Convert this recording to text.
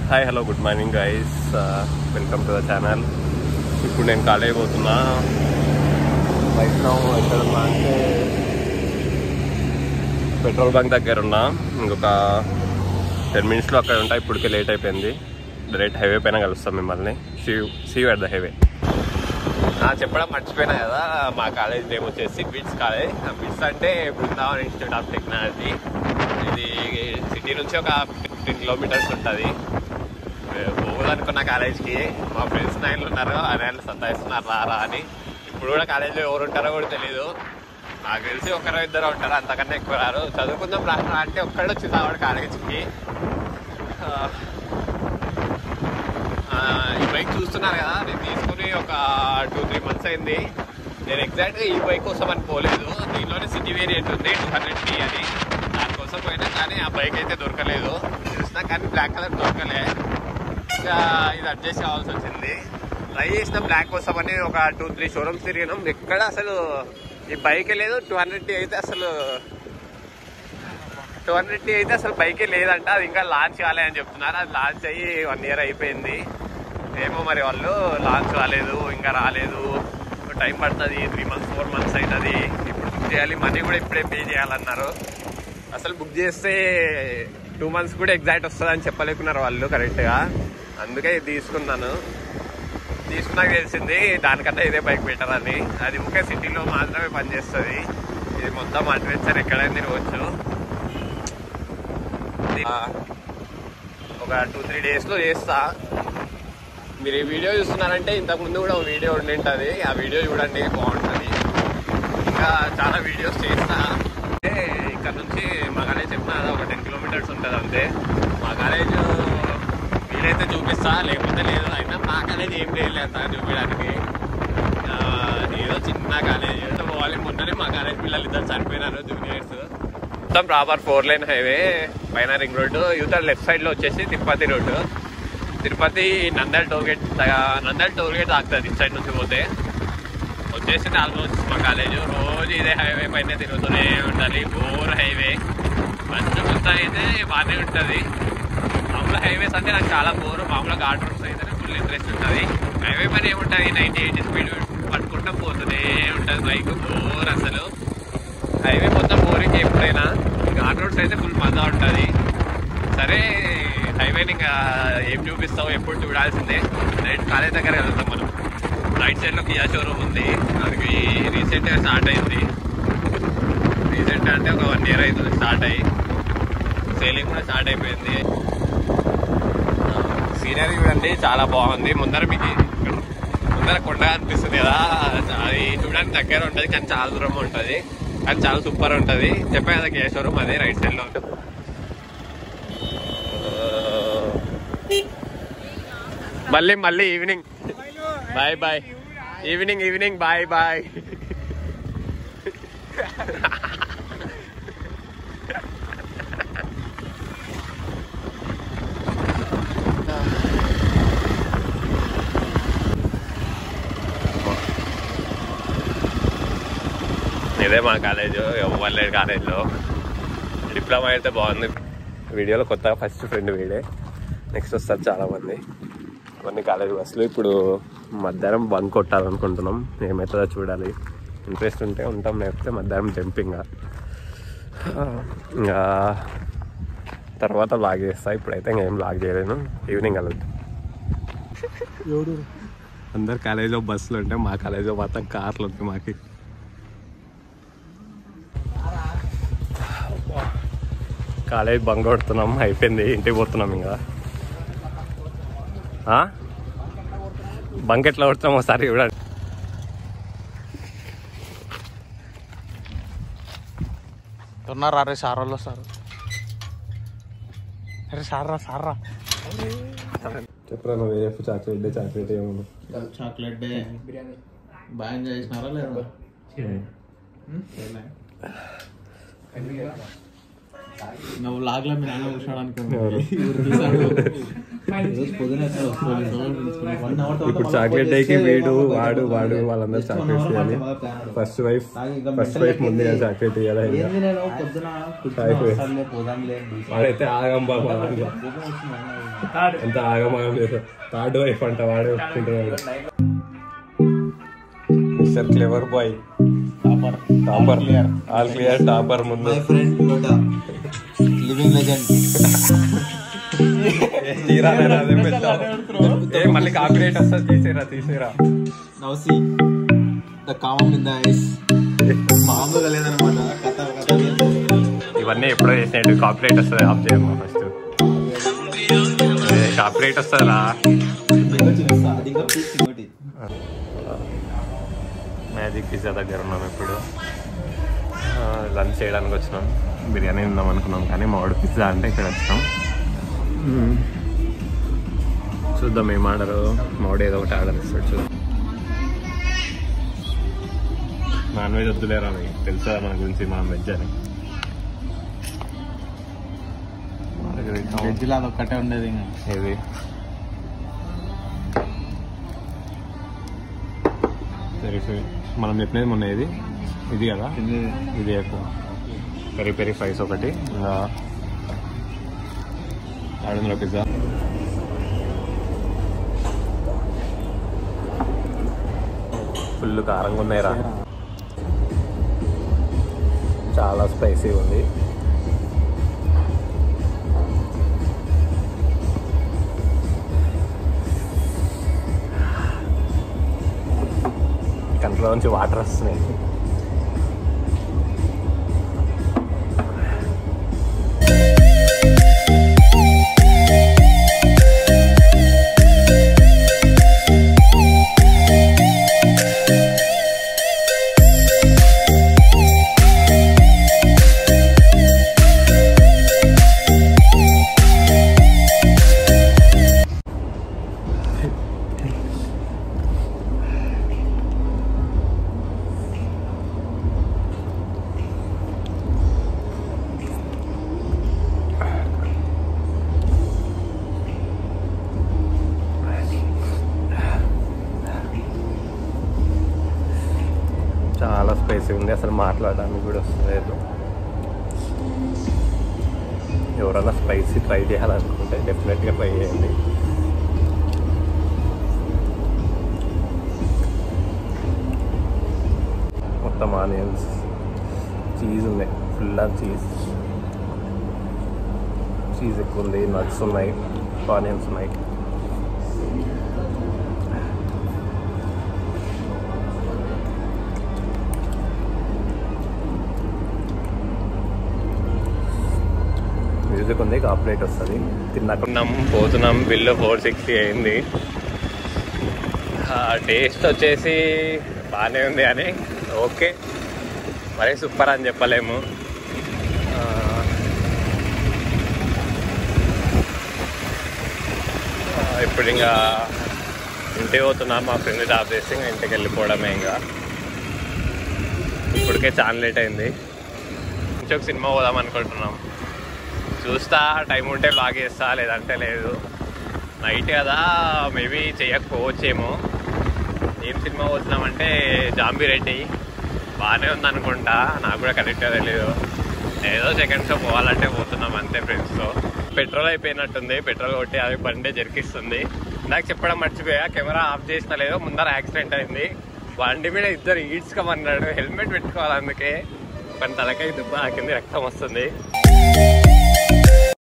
Hi hello good morning guys welcome to the channel ఇప్పుడు నేను college పోతున్నా right now ఎక్కడ ఉన్నా అంటే పెట్రోల్ బంక్ దగ్గర ఉన్నా ఇంకొక టెన్ మినిట్స్లో అక్కడ ఉంటా ఇప్పటికే లేట్ అయిపోయింది డైరెక్ట్ హైవే పైన కలుస్తాం మిమ్మల్ని see see at the highway చెప్పడం మర్చిపోయినా కదా మా కాలేజ్ నేమ్ వచ్చేసి బిట్స్ కాలేజ్ బిట్స్ అంటే బృందావన్ ఇన్స్టిట్యూట్ ఆఫ్ టెక్నాలజీ ఇది సిటీ నుంచి ఒక ఫిఫ్టీన్ కిలోమీటర్స్ ఉంటుంది పోవాలనుకున్న కాలేజ్కి మా ఫ్రెండ్స్ నైన్లు ఉన్నారు ఆయన సంతాయిస్తున్నారు రారా అని ఇప్పుడు కూడా కాలేజీలో ఎవరు ఉంటారో కూడా తెలీదు నాకు తెలిసి ఒకరో ఇద్దరు ఉంటారు అంతకన్నా ఎక్కువ రారు చదువుకుందాం రా అంటే ఒక్కడు వచ్చి రావాడు కాలేజ్కి ఆ, ఆ, ఈ బైక్ చూస్తున్నారు కదా నేను తీసుకుని ఒక టూ త్రీ మంత్స్ అయింది నేను ఎగ్జాక్ట్గా ఈ బైక్ కోసం అని పోలేదు దీనిలోనే సిటీ వేరియంట్ ఉంది టూ హండ్రెడ్ టీ అని దానికోసం పోయినా కానీ ఆ బైక్ అయితే దొరకలేదు చూసినా కానీ బ్లాక్ కలర్ దొరకలే ఇంకా ఇది అడ్జస్ట్ కావాల్సి వచ్చింది ట్రై చేసిన బ్లాక్ కోసం అని ఒక టూ త్రీ షోరూమ్స్ తిరిగినాం ఎక్కడ అసలు ఈ బైక్ లేదు టూ హండ్రెడ్ టీ అయితే అసలు టూ హండ్రెడ్ టీ అయితే అసలు బైకే లేదంట అది ఇంకా లాంచ్ కాలే అని చెప్తున్నారు అది లాంచ్ అయ్యి వన్ ఇయర్ అయిపోయింది ఏమో మరి వాళ్ళు లాంచ్ కాలేదు ఇంకా రాలేదు టైం పడుతుంది త్రీ మంత్స్ ఫోర్ మంత్స్ అవుతుంది ఇప్పుడు బుక్ చేయాలి మనీ కూడా ఇప్పుడే పే చేయాలన్నారు అసలు బుక్ చేస్తే టూ మంత్స్ కూడా ఎగ్జాక్ట్ వస్తుందని చెప్పలేకున్నారు వాళ్ళు కరెక్ట్గా అందుకే ఇది తీసుకున్నాను తీసుకున్నాక తెలిసింది దానికన్నా ఇదే బైక్ బెటర్ అని అది ఒకే సిటీలో మాత్రమే పనిచేస్తుంది ఇది మొత్తం అడ్వెంచర్ ఎక్కడైనా తిరగవచ్చు ఇది, ఆ, ఒక టూ త్రీ డేస్లో చేస్తా మీరు ఈ వీడియో చూస్తున్నారంటే ఇంతకు ముందు కూడా ఒక వీడియో ఉండి ఉంటుంది ఆ వీడియో చూడండి బాగుంటుంది ఇంకా చాలా వీడియోస్ చేస్తా అంటే ఇక్కడ నుంచి మా కాలేజ్ చెప్పిన కదా ఒక టెన్ కిలోమీటర్స్ ఉంటుంది అంతే మా కాలేజ్ వీలైతే చూపిస్తా లేకపోతే లేదు అయినా మా కాలేజ్ ఏం లేదు అంత చూపించడానికి ఆ, ఏదో చిన్న కాలేజ్ పోవాలి మొన్ననే మా కాలేజ్ పిల్లలు ఇద్దరు చనిపోయినారు జూనియర్స్ మొత్తం ప్రాపర్ ఫోర్ లైన్ హైవే పైన రింగ్ రోడ్డు యువతల లెఫ్ట్ సైడ్ లో వచ్చేసి Tirupati road Tirupati Nandal toll gate Nandal toll gate తాకుతుంది ఇటు సైడ్ నుంచి పోతే వచ్చేసి ఆల్మోస్ట్ మా కాలేజ్ రోజు ఇదే హైవే పైన తిరుగుతూనే ఉండాలి బోర్ హైవే మంచి కొత్త అయితే బాగానే ఉంటుంది మామూలు హైవేస్ అంటే నాకు చాలా బోర్ మామూలుగా ఘాట్ రోడ్స్ అయితే ఫుల్ ఇంట్రెస్ట్ ఉంటుంది హైవే పైన ఏముంటుంది నైన్టీ ఎయిటీ స్పీడ్ పట్టుకుంటూ పోతూనే ఉంటుంది బైక్ బోర్ అసలు హైవే మొత్తం బోరింగ్ ఎప్పుడైనా ఘాట్ రోడ్స్ అయితే ఫుల్ మజా ఉంటుంది సరే హైవేని ఇంకా ఏం చూపిస్తావు ఎప్పుడు చూడాల్సిందే డైరెక్ట్ కాలేజ్ దగ్గర వెళ్తాం మనం రైట్ సైడ్ లో కియా షోరూమ్ ఉంది అది రీసెంట్ గా స్టార్ట్ అయింది రీసెంట్ అంటే ఒక వన్ ఇయర్ అవుతుంది స్టార్ట్ అయ్యి సేలింగ్ కూడా స్టార్ట్ అయిపోయింది సీనరీ చూడండి చాలా బాగుంది ముందర మీకు ఇక్కడ ముందర కొండ అనిపిస్తుంది కదా అది చూడడానికి దగ్గర ఉంటుంది కానీ చాలా దూరం ఉంటుంది కానీ చాలా సూపర్ ఉంటుంది చెప్పే కదా కియా షోరూమ్ అదే రైట్ సైడ్ లో మళ్ళీ మళ్ళీ evening bye bye evening evening bye bye ఇదే మా కాలేజ్ ఎవ్వలేడు కాలేజ్లో డిప్లొమా అయితే బాగుంది వీడియోలో కొత్తగా ఫస్ట్ ఫ్రెండ్ వీడే నెక్స్ట్ వస్తారు చాలా మంది కొన్ని కాలేజ్ బస్సులు ఇప్పుడు మధ్యాహ్నం బంక్ కొట్టాలనుకుంటున్నాం ఏమవుతుందో చూడాలి ఇంట్రెస్ట్ ఉంటే ఉంటాం లేకపోతే మధ్యాహ్నం జంపింగ్ ఇంకా తర్వాత లాగ్ చేస్తా ఇప్పుడైతే ఇంకేం లాగ్ చేయలేను ఈవినింగ్ కలుగుతాం అందరు కాలేజీలో బస్సులు ఉంటాయి మా కాలేజీలో మొత్తం కార్లు ఉంటాయి మాకి కాలేజ్ బంక్ కొడుతున్నాం అయిపోయింది ఇంటికి పోతున్నాం ఇంకా ఆ? బంక్ ఎట్లా కొడతాం ఒకసారి చూడండి ఉన్నారా అరే సార్ వాళ్ళు సార్ అరే సార్ రా సార్ రా చెప్పరా నువ్వు చెప్పు చాక్లెట్ డే చాక్లెట్ ఏమో చాక్లెట్ డే బాగా ఎంజాయ్ చేసినారా లేదా ఇంకా లాగ్లో మీ నాన్న కూర్చోడానికి పొద్దున ఇప్పుడు చాక్లెట్ డేకి వీడు వాడు వాడు వాళ్ళందరూ చాక్లెట్స్ ఇవ్వాలి ఫస్ట్ వైఫ్ ఫస్ట్ వైఫ్ ముందుగా చాక్లెట్ ఇవ్వాలి ఏంది నేను పొద్దున అయిపోయి. కూర్చుని పోదాంలే వాడైతే ఆగం బాబా ఎంత ఆగమాగం లేదు థర్డ్ వైఫ్ అంట వాడే ఒప్పుకుంటున్నాడు mister clever boy topper all clear topper ముందు మై ఫ్రెండ్ లోటా లివింగ్ లెజెండ్ తీరా నేను అదే పెట్టావు. ఏ మళ్ళీ కాపీరైట్ వస్తుంది తీసేరా తీసేరా నౌసి the common in the eyes మామూలుగా లేదనమాట కథ కథ ఇవన్నీ ఎప్పుడో చేసినట్టు కాపీరైట్ వస్తుంది ఆఫ్ చేయమ్మా ఫస్ట్ కాపీరైట్ వస్తుందిరా అది ఇంకా పీస్ ఇంకోటి మ్యాజిక్ పిజ్జా దగ్గర ఉన్నాం ఇప్పుడు లంచ్ చేయడానికి వచ్చినాం బిర్యానీ ఉందాం అనుకున్నాం కానీ మామిడి పిజ్జా అంటే ఇక్కడ వచ్చినాం చూద్దాం ఏం ఆర్డర్ మామిడి ఏదో ఒకటి ఆర్డర్ ఇస్తాడు చూద్దాం నాన్ వెజ్ వద్దులేరా మీకు తెలుసా మన గురించి మనం వెజ్ అని వెజ్ లో అదొక్కటే ఉండేది ఇంకా ఇది పెరి పెరి మనం చెప్పినది మొన్న ఇది ఇది కదా తినేది. ఇది ఎక్కువ పెరి పెరి ఫ్రైస్ ఒకటి ఇంకా ఆరు వందల పిజ్జా ఫుల్ కారంగా ఉన్నాయిరా చాలా స్పైసీ ఉంది కంట్లో నుంచి వాటర్ వస్తున్నాయి చాలా స్పైసీ ఉంది అసలు మాట్లాడడానికి కూడా వస్తలేదు ఎవరైనా స్పైసీ ట్రై చేయాలనుకుంటే డెఫినెట్గా ట్రై చేయండి మొత్తం ఆనియన్స్ చీజ్ ఉన్నాయి ఫుల్ ఆఫ్ చీజ్ చీజ్ ఎక్కువ ఉంది నట్స్ ఉన్నాయి ఆనియన్స్ ఉన్నాయి మ్యూజిక్ ఉంది కాపరేట్ వస్తుంది తిన్నాకున్నాం పోతున్నాం బిల్లు ఫోర్ సిక్స్టీ అయింది టేస్ట్ వచ్చేసి బాగానే ఉంది అని ఓకే మరీ సూపర్ అని చెప్పలేము ఆ, ఆ, ఇప్పుడు ఇంకా ఇంటికి పోతున్నాం మా ఫ్రెండ్ డ్రాప్ చేసి ఇంకా ఇంటికి వెళ్ళిపోవడమే ఇంకా ఇప్పటికే చాలా లేట్ అయింది ఇంకొక సినిమా పోదాం అనుకుంటున్నాం చూస్తా టైం ఉంటే బ్లాగ్ చేస్తా లేదంటే లేదు నైట్ కదా మేబీ చేయకపోవచ్చేమో ఏం సినిమా పోతున్నామంటే జాంబీ రెడ్డి బాగానే ఉంది అనుకుంటా నాకు కూడా కరెక్ట్గా తెలియదు ఏదో సెకండ్ షో పోవాలంటే పోతున్నాం అంతే ఫ్రెండ్స్తో పెట్రోల్ అయిపోయినట్టుంది పెట్రోల్ కొట్టి అది బండి జరికిస్తుంది నాకు చెప్పడం మర్చిపోయా కెమెరా ఆఫ్ చేసిన లేదో ముందర యాక్సిడెంట్ అయింది బండి మీద ఇద్దరు ఈడ్చుకోమన్నాడు హెల్మెట్ పెట్టుకోవాలి అందుకే కానీ తలకాయ దుబ్బ కింద రక్తం వస్తుంది